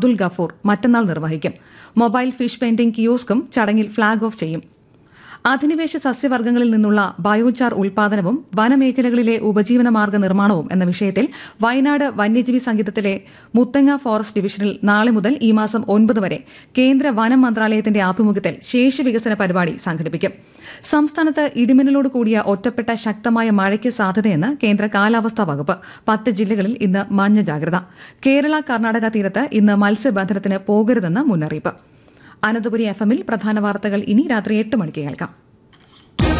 അബ്ദുൽ ഗഫൂർ മറ്റന്നാൾ നിർവഹിക്കും mobile fish painting കിയോസ്കും ചടങ്ങിൽ ഫ്ളാഗ് ഓഫ് ചെയ്യും അധിനിവേശ സസ്യവർഗ്ഗങ്ങളിൽ നിന്നുള്ള ബയോചാർ ഉൽപാദനവും വനമേഖലകളിലെ ഉപജീവന മാർഗ നിർമ്മാണവും എന്ന വിഷയത്തിൽ വയനാട് വന്യജീവി സംഗീതത്തിലെ മുത്തങ്ങ ഫോറസ്റ്റ് ഡിവിഷനിൽ നാളെ മുതൽ ഈ മാസം ഒൻപത് വരെ കേന്ദ്ര വനം മന്ത്രാലയത്തിന്റെ ആഭിമുഖ്യത്തിൽ ശേഷി വികസന പരിപാടി സംഘടിപ്പിക്കും സംസ്ഥാനത്ത് ഇടിമിന്നലോട് കൂടിയ ഒറ്റപ്പെട്ട ശക്തമായ മഴയ്ക്ക് സാധ്യതയെന്ന് കേന്ദ്ര കാലാവസ്ഥാ വകുപ്പ് പത്ത് ജില്ലകളിൽ ഇന്ന് മഞ്ഞ ജാഗ്രത കേരള കർണാടക തീരത്ത് ഇന്ന് മത്സ്യബന്ധനത്തിന് പോകരുതെന്ന് മുന്നറിയിപ്പ് അനന്തപുരി എഫ് എമ്മിൽ പ്രധാന വാർത്തകൾ ഇനി രാത്രി എട്ട് മണിക്ക് കേൾക്കാം